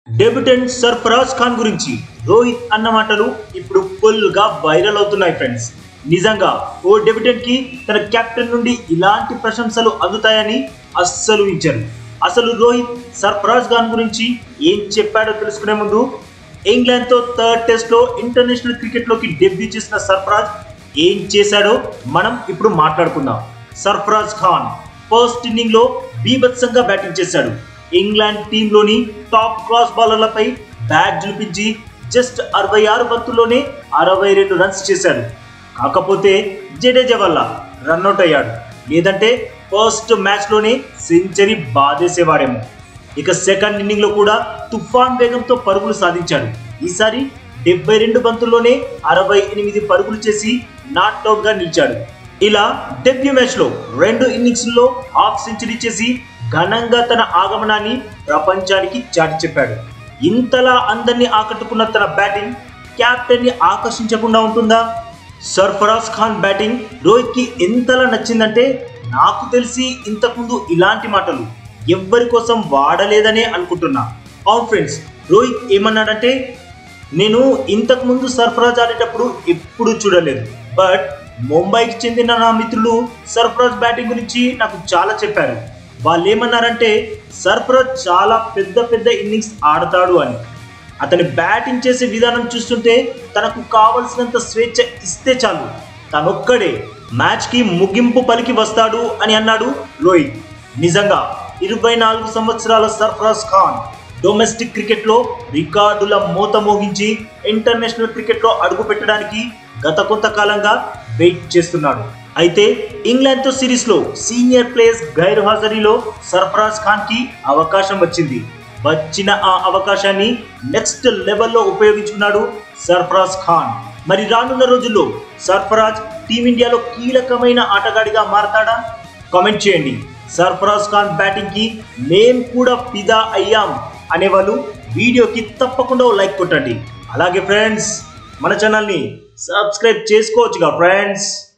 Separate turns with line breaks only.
debutante Sarfaraz Khan గురించి రోహిత్ అన్న మాటలు ఇప్పుడు ఫుల్ గా వైరల్ అవుతున్నాయి ఫ్రెండ్స్ నిజంగా ఓ డెబ్యూటెంట్ కి తన కెప్టెన్ నుండి ఇలాంటి ప్రశంసలు అందుతాయని అస్సలు ఇచ్చారు అసలు రోహిత్ సర్ఫరాజ్ ఖాన్ గురించి ఏం చెప్పాడో తెలుసుకునే ముందు ఇంగ్లాండ్ తో థర్డ్ టెస్ట్ లో ఇంటర్నేషనల్ క్రికెట్ లోకి డెబ్యూ చేసిన సర్ఫరాజ్ ఏం చేశాడో మనం ఇప్పుడు మాట్లాడుకుందాం సర్ఫరాజ్ ఖాన్ ఫస్ట్ ఇన్నింగ్ లో బీభత్సంగా బ్యాటింగ్ చేశాడు ఇంగ్లాండ్ టీంలోని టాప్ క్లాస్ బౌలర్లపై బ్యాట్ జులిపించి జస్ట్ అరవై ఆరు బంతుల్లోనే అరవై రెండు రన్స్ చేశాడు కాకపోతే జడేజా వల్ల రన్అట్ అయ్యాడు లేదంటే ఫస్ట్ మ్యాచ్ లోనే సెంచరీ బాధేసేవాడేమో ఇక సెకండ్ ఇన్నింగ్ లో కూడా తుఫాన్ వేగంతో పరుగులు సాధించాడు ఈసారి డెబ్బై రెండు బంతుల్లోనే అరవై ఎనిమిది పరుగులు చేసి నాట్ అవుట్ గా నిలిచాడు ఇలా డెబ్యూ మ్యాచ్ లో రెండు ఇన్నింగ్స్ లో హాఫ్ సెంచరీ చేసి ఘనంగా తన ఆగమనాన్ని ప్రపంచానికి చాటి చెప్పాడు ఇంతలా అందరినీ ఆకట్టుకున్న తన బ్యాటింగ్ కెప్టెన్ ని ఆకర్షించకుండా ఉంటుందా సర్ఫరాజ్ ఖాన్ బ్యాటింగ్ రోహిత్ కి ఎంతలా నచ్చిందంటే నాకు తెలిసి ఇంతకుముందు ఇలాంటి మాటలు ఎవ్వరి కోసం వాడలేదనే అనుకుంటున్నా అవును ఫ్రెండ్స్ రోహిత్ ఏమన్నాడంటే నేను ఇంతకు ముందు సర్ఫరాజ్ ఆడేటప్పుడు ఎప్పుడు చూడలేదు బట్ ముంబైకి చెందిన నా మిత్రులు సర్ఫరాజ్ బ్యాటింగ్ గురించి నాకు చాలా చెప్పారు వాళ్ళు ఏమన్నారంటే సర్ఫరాజ్ చాలా పెద్ద పెద్ద ఇన్నింగ్స్ ఆడతాడు అని అతని బ్యాటింగ్ చేసే విధానం చూస్తుంటే తనకు కావలసినంత స్వేచ్ఛ ఇస్తే చాలు తనొక్కడే మ్యాచ్కి ముగింపు పలికి వస్తాడు అని అన్నాడు రోహిత్ నిజంగా ఇరవై నాలుగు సంవత్సరాల సర్ఫరాజ్ ఖాన్ డొమెస్టిక్ క్రికెట్లో రికార్డుల మూత మోగించి ఇంటర్నేషనల్ క్రికెట్లో అడుగు పెట్టడానికి గత కొంతకాలంగా వెయిట్ చేస్తున్నాడు అయితే ఇంగ్లాండ్ తో సిరీస్ లో సీనియర్ ప్లేయర్స్ గైర్ హాజరీలో సర్ఫరాజ్ ఖాన్ కి అవకాశం వచ్చింది వచ్చిన ఆ అవకాశాన్ని నెక్స్ట్ లెవెల్లో ఉపయోగించుకున్నాడు సర్ఫరాజ్ ఖాన్ మరి రానున్న రోజుల్లో సర్ఫరాజ్ టీమిండియాలో కీలకమైన ఆటగాడిగా మారతాడా కామెంట్ చేయండి సర్ఫరాజ్ ఖాన్ బ్యాటింగ్ కి మేం కూడా ఫిదా అయ్యాం అనేవాళ్ళు వీడియోకి తప్పకుండా ఓ లైక్ కొట్టండి అలాగే ఫ్రెండ్స్ మన ఛానల్ని సబ్స్క్రైబ్ చేసుకోవచ్చుగా ఫ్రెండ్స్